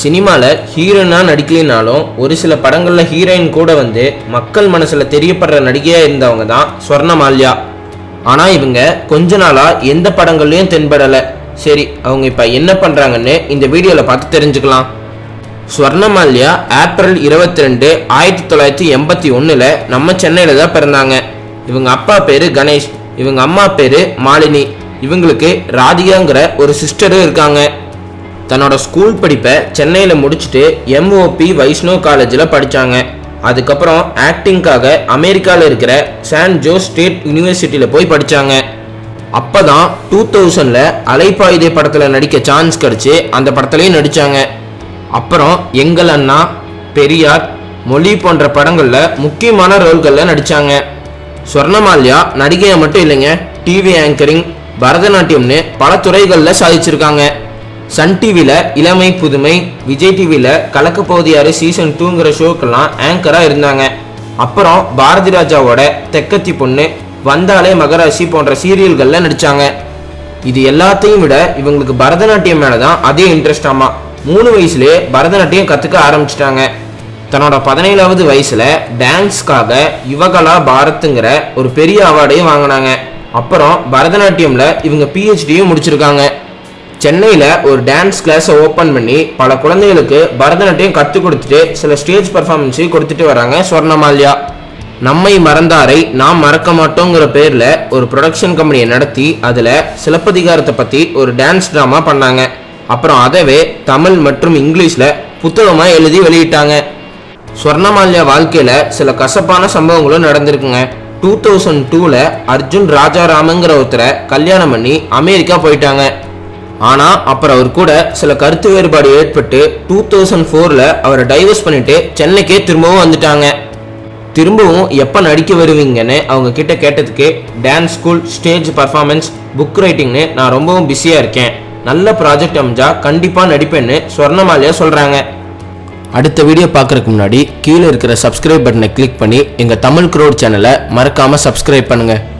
சினிமாவில் ஹீரோயினாக நடிக்கலினாலும் ஒரு சில படங்களில் ஹீரோயின் கூட வந்து மக்கள் மனசில் தெரியப்படுற நடிகையாக இருந்தவங்க தான் ஸ்வர்ணமால்யா ஆனால் இவங்க கொஞ்ச நாளாக எந்த படங்கள்லையும் தென்படலை சரி அவங்க இப்போ என்ன பண்ணுறாங்கன்னு இந்த வீடியோவில் பார்த்து தெரிஞ்சுக்கலாம் ஸ்வர்ணமால்யா ஏப்ரல் இருபத்தி ரெண்டு ஆயிரத்தி தொள்ளாயிரத்தி எண்பத்தி ஒன்றில் நம்ம சென்னையில் தான் பிறந்தாங்க இவங்க அப்பா பேர் கணேஷ் இவங்க அம்மா பேர் மாலினி இவங்களுக்கு ராதிகாங்கிற ஒரு சிஸ்டரும் இருக்காங்க தன்னோட ஸ்கூல் படிப்பை சென்னையில் முடிச்சுட்டு எம்ஓபி வைஷ்ணவ் காலேஜில் படித்தாங்க அதுக்கப்புறம் ஆக்டிங்காக அமெரிக்காவில் இருக்கிற சான் ஜோஸ் ஸ்டேட் யூனிவர்சிட்டியில் போய் படித்தாங்க அப்போ தான் டூ தௌசண்டில் அலைப்பாயுதே படத்தில் நடிக்க சான்ஸ் கிடச்சி அந்த படத்துலையும் நடித்தாங்க அப்புறம் எங்கள் அண்ணா பெரியார் மொழி போன்ற படங்களில் முக்கியமான ரோல்களில் நடித்தாங்க ஸ்வர்ணமால்யா நடிகையை மட்டும் இல்லைங்க டிவி ஆங்கரிங் பரதநாட்டியம்னு பல துறைகளில் சாதிச்சிருக்காங்க சன் டிவியில் இளமை புதுமை விஜய் டிவியில் கலக்க போதியாரு சீசன் டூங்கிற ஷோக்கெல்லாம் ஆங்கராக இருந்தாங்க அப்புறம் பாரதி ராஜாவோட தெக்கத்தி பொண்ணு வந்தாலே மகராசி போன்ற சீரியல்களில் நடித்தாங்க இது எல்லாத்தையும் விட இவங்களுக்கு பரதநாட்டியம் மேலே தான் அதே இன்ட்ரெஸ்ட் ஆமா மூணு வயசுலேயே பரதநாட்டியம் கற்றுக்க ஆரம்பிச்சிட்டாங்க தன்னோட பதினேழாவது வயசில் டான்ஸ்க்காக யுவகலா பாரத்துங்கிற ஒரு பெரிய அவார்டையும் வாங்கினாங்க அப்புறம் பரதநாட்டியமில் இவங்க பிஹெச்டியும் முடிச்சிருக்காங்க சென்னையில் ஒரு டான்ஸ் கிளாஸை ஓப்பன் பண்ணி பல குழந்தைகளுக்கு பரதநாட்டியம் கற்றுக் கொடுத்துட்டு சில ஸ்டேஜ் பர்ஃபார்மன்ஸையும் கொடுத்துட்டு வராங்க ஸ்வர்ணமால்யா நம்மை மறந்தாரை நாம் மறக்க மாட்டோங்கிற பேரில் ஒரு ப்ரொடக்ஷன் கம்பெனியை நடத்தி அதில் சிலப்பதிகாரத்தை பற்றி ஒரு டான்ஸ் ட்ராமா பண்ணாங்க அப்புறம் அதவே தமிழ் மற்றும் இங்கிலீஷில் புத்தகமாக எழுதி வெளியிட்டாங்க ஸ்வர்ணமால்யா வாழ்க்கையில் சில கசப்பான சம்பவங்களும் நடந்திருக்குங்க டூ தௌசண்ட் டூவில் அர்ஜுன் ராஜாராமங்கிற ஒருத்தரை கல்யாணம் பண்ணி அமெரிக்கா போயிட்டாங்க ஆனால் அப்புறம் அவர் கூட சில கருத்து வேறுபாடு ஏற்பட்டு டூ தௌசண்ட் ஃபோரில் அவரை டைவர்ஸ் பண்ணிட்டு சென்னைக்கே திரும்பவும் வந்துட்டாங்க திரும்பவும் எப்போ நடிக்க வருவீங்கன்னு அவங்க கிட்ட கேட்டதுக்கு dance school stage performance book ரைட்டிங்னு நான் ரொம்பவும் பிஸியாக இருக்கேன் நல்ல ப்ராஜெக்ட் அமைஞ்சா கண்டிப்பாக நடிப்பேன்னு ஸ்வர்ணமாலியா சொல்கிறாங்க அடுத்த வீடியோ பார்க்குறதுக்கு முன்னாடி கீழே இருக்கிற சப்ஸ்கிரைப் பட்டனை கிளிக் பண்ணி எங்கள் தமிழ் க்ரோட் சேனலை மறக்காமல் சப்ஸ்கிரைப் பண்ணுங்கள்